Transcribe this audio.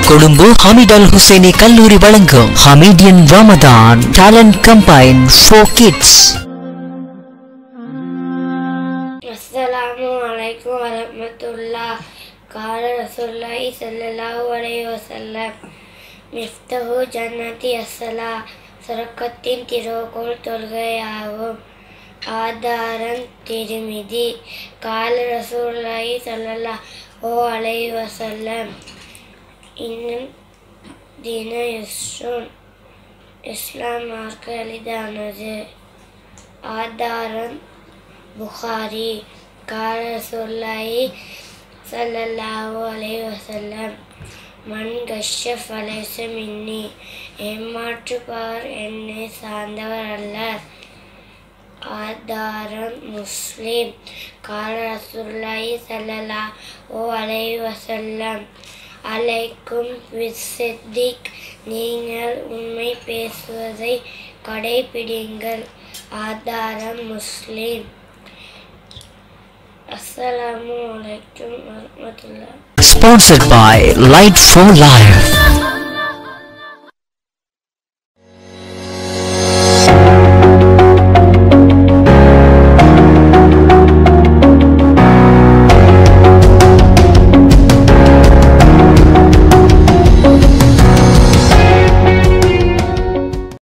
கொழும்பு ஹமீத் அல் ஹுசைனி கல்லூரி வழங்கும் Hamidian Ramadan talent combine for kids அஸ்ஸலாமு அலைக்கும் வரஹ்மத்துல்லாஹ் கால ரசூலுல்லாஹி ஸல்லல்லாஹு அலைஹி வஸல்லம் மிஃப்தஹு ஜன்னதி அஸ்ஸலா சுரக்கத்தின் திருவுக்குள் தொல்கையாகும் ஆதாரன் திருமிதி கால ரசூலுல்லாஹி ஸல்லல்லாஹு அலைஹி வஸல்லம் இன்னும் தின யுஸ்ருன் இஸ்லாம் மார்க்க எளிதானது ஆதாரம் புகாரி கால சொல்லாயி சல்லல்லாஹு அலைஹி வஸல்லம் மண் கஷ்ய ஃபலேச மின்னி ஏமாற்றுபார் என்னை சார்ந்தவர் அல்ல ஆதாரம் முஸ்லிம் கால ரசூலுல்லாஹி ஸல்லல்லாஹு அலைஹி வஸல்லம் அலைக்கும் விசித்திக் நீங்கள் உண்மை பேசுவதை கடைபிடிங்கள் ஆதாரம் முஸ்லிம் அஸ்ஸலாமு அலைக்கும் வரஹ்மத்துல்லாஹ் Sponsored by Light for Life.